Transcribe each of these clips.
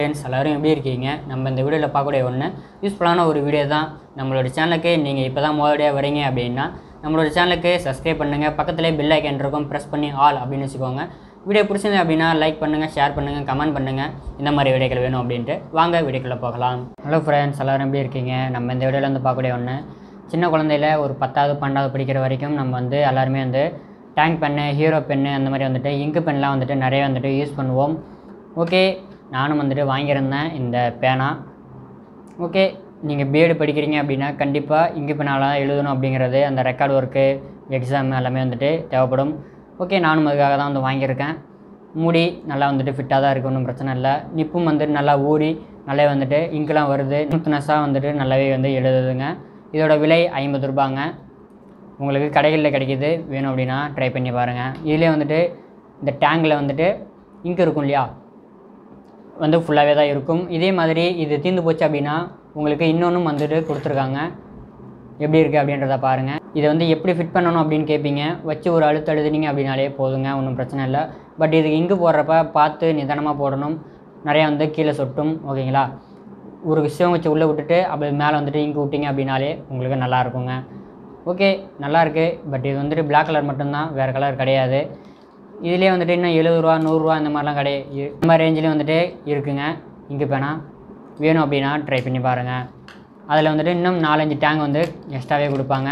friends எல்லோரும் எப்படி இருக்கீங்க நம்ம இந்த வீடியோவில் பார்க்கக்கூடிய ஒன்று யூஸ்ஃபுல்லான ஒரு வீடியோ தான் நம்மளோட சேனலுக்கு நீங்கள் இப்போ தான் முதலடியாக வரீங்க அப்படின்னா நம்மளோட சேனலுக்கு சப்ஸ்கிரைப் பண்ணுங்கள் பக்கத்துலேயே பெல் ஐக்கன் இருக்கும் ப்ரெஸ் பண்ணி ஆல் அப்படின்னு வச்சுக்கோங்க வீடியோ பிடிச்சிருந்து அப்படின்னா லைக் பண்ணுங்கள் ஷேர் பண்ணுங்கள் கமெண்ட் பண்ணுங்கள் இந்த மாதிரி வீடியோக்கள் வேணும் அப்படின்ட்டு வாங்க வீடியோக்குள்ளே போகலாம் ஹலோ ஃப்ரெண்ட்ஸ் எல்லோரும் எப்படி இருக்கீங்க நம்ம இந்த வீடியோவில் வந்து பார்க்கக்கூடிய ஒன்று சின்ன குழந்தையில ஒரு பத்தாவது பன்னெண்டாவது படிக்கிற வரைக்கும் நம்ம வந்து எல்லாருமே வந்து டேங்க் பென்னு ஹீரோ பென்னு அந்த மாதிரி வந்துட்டு இங்கு பென்லாம் வந்துட்டு நிறைய வந்துட்டு யூஸ் பண்ணுவோம் ஓகே நானும் வந்துட்டு வாங்கியிருந்தேன் இந்த பேனா ஓகே நீங்கள் பிஎட் படிக்கிறீங்க அப்படின்னா கண்டிப்பாக இங்கு பெண்ணால் தான் எழுதணும் அப்படிங்கிறது அந்த ரெக்கார்டு ஒர்க்கு எக்ஸாம் எல்லாமே வந்துட்டு தேவைப்படும் ஓகே நானும் அதுக்காக தான் வந்து வாங்கியிருக்கேன் மூடி நல்லா வந்துட்டு ஃபிட்டாக தான் இருக்குது ஒன்றும் பிரச்சனை இல்லை நிப்பும் வந்துட்டு நல்லா ஊறி நல்லா வந்துட்டு இங்கெலாம் வருது நுத்னஸாக வந்துட்டு நல்லாவே வந்து எழுதுதுங்க இதோட விலை ஐம்பது ரூபாங்க உங்களுக்கு கடைகளில் கிடைக்கிது வேணும் அப்படின்னா ட்ரை பண்ணி பாருங்கள் இதுலேயே வந்துட்டு இந்த டேங்கில் வந்துட்டு இங்க் இருக்கும் இல்லையா வந்து ஃபுல்லாகவே தான் இருக்கும் இதே மாதிரி இது தீர்ந்து போச்சு அப்படின்னா உங்களுக்கு இன்னொன்றும் வந்துட்டு கொடுத்துருக்காங்க எப்படி இருக்குது அப்படின்றத பாருங்கள் இதை வந்து எப்படி ஃபிட் பண்ணணும் அப்படின்னு கேட்பீங்க வச்சு ஒரு அழுத்து அழுதுனீங்க அப்படின்னாலே போதுங்க ஒன்றும் பிரச்சனை இல்லை பட் இதுக்கு இங்கு போடுறப்ப பார்த்து நிதானமாக போடணும் நிறையா வந்து கீழே சொட்டும் ஓகேங்களா ஒரு விஷயம் வச்சு உள்ளே விட்டுட்டு அப்படி மேலே வந்துட்டு இங்கு விட்டீங்க அப்படின்னாலே உங்களுக்கு நல்லா இருக்குங்க ஓகே நல்லாயிருக்கு பட் இது வந்துட்டு Black கலர் மட்டும்தான் வேறு கலர் கிடையாது இதுலேயே வந்துட்டு இன்னும் எழுபது ரூபா நூறுரூவா இந்த மாதிரிலாம் கிடையாது இந்த மாதிரி ரேஞ்சிலையும் வந்துட்டு இருக்குங்க இங்கு பேனா வேணும் அப்படின்னா ட்ரை பண்ணி பாருங்கள் அதில் வந்துட்டு இன்னும் நாலஞ்சு டேங்க் வந்து எக்ஸ்ட்ராவே கொடுப்பாங்க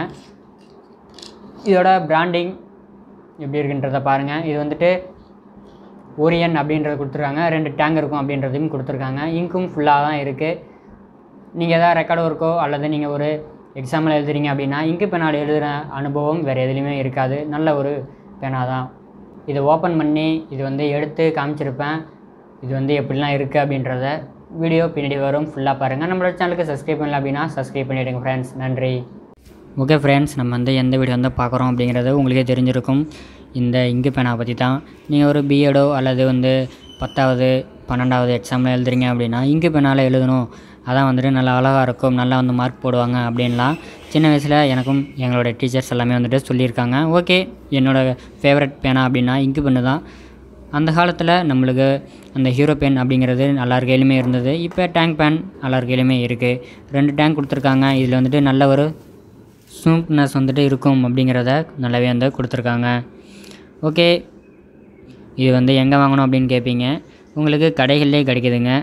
இதோட பிராண்டிங் எப்படி இருக்குன்றத பாருங்கள் இது வந்துட்டு ஓரியன் அப்படின்றத கொடுத்துருக்காங்க ரெண்டு டேங்க் இருக்கும் அப்படின்றதையும் கொடுத்துருக்காங்க இங்கும் ஃபுல்லாக தான் இருக்குது நீங்கள் எதாவது ரெக்கார்டு ஒர்க்கோ அல்லது நீங்கள் ஒரு எக்ஸாமில் எழுதுறீங்க அப்படின்னா இங்கு பெனால் எழுதுகிற அனுபவம் வேறு எதுலேயுமே இருக்காது நல்ல ஒரு பேனா தான் இதை ஓப்பன் பண்ணி இது வந்து எடுத்து காமிச்சிருப்பேன் இது வந்து எப்படிலாம் இருக்குது அப்படின்றத வீடியோ பின்னாடி வரும் ஃபுல்லாக பாருங்கள் நம்மளோட சேனலுக்கு சப்ஸ்கிரைப் பண்ணல அப்படின்னா சப்ஸ்கிரைப் பண்ணிவிடுங்க ஃப்ரெண்ட்ஸ் நன்றி ஓகே ஃப்ரெண்ட்ஸ் நம்ம வந்து எந்த வீடியோ வந்து பார்க்குறோம் அப்படிங்கிறது உங்களுக்கே தெரிஞ்சிருக்கும் இந்த இங்கு பேனா பற்றி தான் நீங்கள் ஒரு பிஎடோ அல்லது வந்து பத்தாவது பன்னெண்டாவது எக்ஸாமில் எழுதுறீங்க அப்படின்னா இங்கு பெண்ணால் எழுதணும் அதான் வந்துட்டு நல்லா அழகாக இருக்கும் நல்லா வந்து மார்க் போடுவாங்க அப்படின்லாம் சின்ன வயசில் எனக்கும் எங்களோட டீச்சர்ஸ் எல்லாமே வந்துட்டு சொல்லியிருக்காங்க ஓகே என்னோடய ஃபேவரட் பேனா அப்படின்னா இங்கு பெண்ணு தான் அந்த காலத்தில் நம்மளுக்கு அந்த ஹீரோ பென் அப்படிங்கிறது எல்லார் கையிலுமே இருந்தது இப்போ டேங்க் பேன் எல்லார் கையிலுமே இருக்குது ரெண்டு டேங்க் கொடுத்துருக்காங்க இதில் வந்துட்டு நல்ல ஒரு ஸ்மூத்னஸ் வந்துட்டு இருக்கும் அப்படிங்கிறத நல்லாவே வந்து கொடுத்துருக்காங்க ஓகே இது வந்து எங்கே வாங்கணும் அப்படின்னு கேட்பீங்க உங்களுக்கு கடைகள்லேயே கிடைக்குதுங்க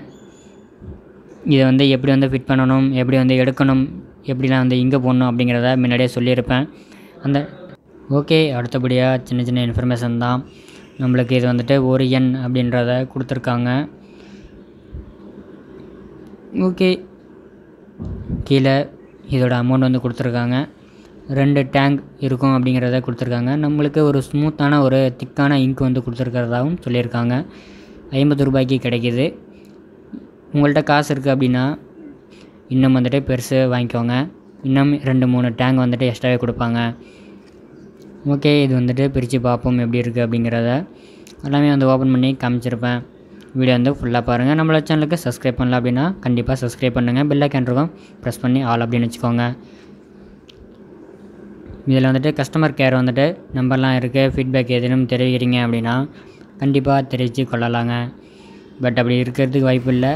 இதை வந்து எப்படி வந்து ஃபிட் பண்ணணும் எப்படி வந்து எடுக்கணும் எப்படிலாம் வந்து இங்கே போடணும் அப்படிங்கிறத முன்னாடியே சொல்லியிருப்பேன் அந்த ஓகே அடுத்தபடியாக சின்ன சின்ன இன்ஃபர்மேஷன் தான் நம்மளுக்கு இது வந்துட்டு ஒரு எண் அப்படின்றத கொடுத்துருக்காங்க ஓகே கீழே இதோட அமௌண்ட் வந்து கொடுத்துருக்காங்க ரெண்டு டேங்க் இருக்கும் அப்படிங்கிறத கொடுத்துருக்காங்க நம்மளுக்கு ஒரு ஸ்மூத்தான ஒரு திக்கான இங்க் வந்து கொடுத்துருக்கிறதாவும் சொல்லியிருக்காங்க ஐம்பது ரூபாய்க்கு கிடைக்கிது உங்கள்கிட்ட காசு இருக்குது அப்படின்னா இன்னும் வந்துட்டு பெருசு வாங்கிக்கோங்க இன்னும் ரெண்டு மூணு டேங்க் வந்துட்டு எக்ஸ்ட்ராவே கொடுப்பாங்க ஓகே இது வந்துட்டு பிரித்து பார்ப்போம் எப்படி இருக்குது அப்படிங்கிறத எல்லாமே வந்து ஓப்பன் பண்ணி காமிச்சிருப்பேன் வீடியோ வந்து ஃபுல்லாக பாருங்கள் நம்மளோட சேனலுக்கு சப்ஸ்கிரைப் பண்ணல அப்படின்னா கண்டிப்பாக சப்ஸ்கிரைப் பண்ணுங்கள் பெல் ஐக்கன் இருக்கும் ப்ரெஸ் பண்ணி ஆல் அப்படின்னு வச்சுக்கோங்க இதில் வந்துட்டு கஸ்டமர் கேர் வந்துட்டு நம்பர்லாம் இருக்குது ஃபீட்பேக் எதுவும் தெரிவிக்கிறீங்க அப்படின்னா கண்டிப்பாக தெரிவித்து கொள்ளலாங்க பட் அப்படி இருக்கிறதுக்கு வாய்ப்பு இல்லை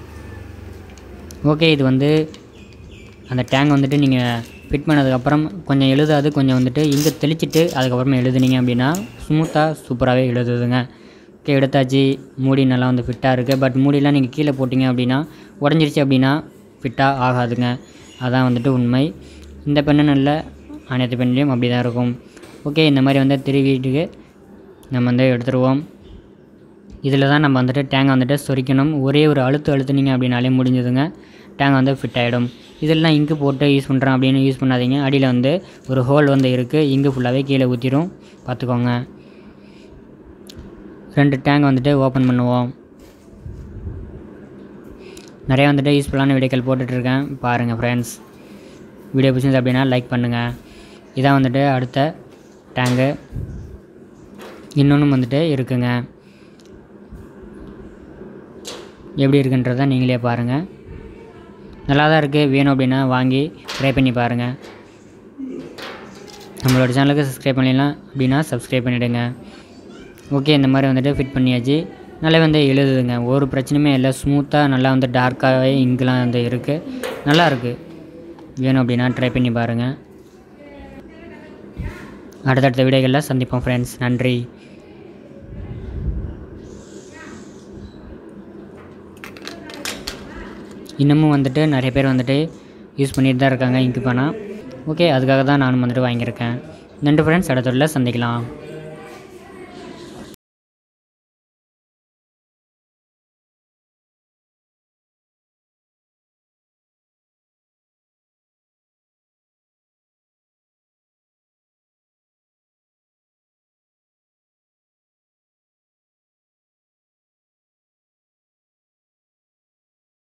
ஓகே இது வந்து அந்த டேங்க் வந்துட்டு நீங்கள் ஃபிட் பண்ணதுக்கப்புறம் கொஞ்சம் எழுதாது கொஞ்சம் வந்துட்டு இங்கே தெளிச்சிட்டு அதுக்கப்புறமா எழுதுனீங்க அப்படின்னா ஸ்மூத்தாக சூப்பராகவே எழுதுதுங்க ஓகே எடுத்தாச்சு மூடி நல்லா வந்து ஃபிட்டாக இருக்குது பட் மூடிலாம் நீங்கள் கீழே போட்டிங்க அப்படின்னா உடஞ்சிருச்சு அப்படின்னா ஃபிட்டாக ஆகாதுங்க அதான் வந்துட்டு உண்மை இந்த பெண்ணு நல்ல அனைத்து பெண்லேயும் அப்படி தான் இருக்கும் ஓகே இந்த மாதிரி வந்து திருவிட்டுக்கு நம்ம வந்து எடுத்துருவோம் இதில் தான் நம்ம வந்துட்டு டேங்கை வந்துட்டு சொரிக்கணும் ஒரே ஒரு அழுத்து அழுத்துனீங்க அப்படின்னாலே முடிஞ்சதுங்க டேங்க் வந்து ஃபிட் ஆகிடும் இதெல்லாம் இங்கு போட்டு யூஸ் பண்ணுறேன் அப்படின்னு யூஸ் பண்ணாதீங்க அடியில் வந்து ஒரு ஹோல் வந்து இருக்குது இங்கு ஃபுல்லாகவே கீழே ஊற்றிடும் பார்த்துக்கோங்க ரெண்டு டேங்க் வந்துட்டு ஓப்பன் பண்ணுவோம் நிறைய வந்துட்டு யூஸ்ஃபுல்லான வீடியோக்கள் போட்டுட்ருக்கேன் பாருங்கள் ஃப்ரெண்ட்ஸ் வீடியோ பிடிச்சிருந்து அப்படின்னா லைக் பண்ணுங்கள் இதான் வந்துட்டு அடுத்த டேங்கு இன்னொன்றும் வந்துட்டு இருக்குங்க எப்படி இருக்குன்றதை நீங்களே பாருங்கள் நல்லா தான் இருக்குது வேணும் அப்படின்னா வாங்கி ட்ரை பண்ணி பாருங்கள் நம்மளோட சேனலுக்கு சப்ஸ்கிரைப் பண்ணிடலாம் அப்படின்னா சப்ஸ்கிரைப் பண்ணிவிடுங்க ஓகே இந்த மாதிரி வந்துட்டு ஃபிட் பண்ணியாச்சு நல்லா வந்து எழுதுதுங்க ஒரு பிரச்சனையுமே இல்லை ஸ்மூத்தாக நல்லா வந்து டார்க்காகவே இங்கெலாம் வந்து இருக்குது நல்லா இருக்குது வேணும் அப்படின்னா ட்ரை பண்ணி பாருங்கள் அடுத்தடுத்த வீடியோகளில் சந்திப்போம் ஃப்ரெண்ட்ஸ் நன்றி இன்னமும் வந்துட்டு நிறைய பேர் வந்துட்டு யூஸ் பண்ணிட்டு தான் இருக்காங்க இங்கு பண்ணால் ஓகே அதுக்காக தான் நானும் வந்துட்டு வாங்கியிருக்கேன் நன்றி ஃப்ரெண்ட்ஸ் அடுத்த வீடியோவில் சந்திக்கலாம்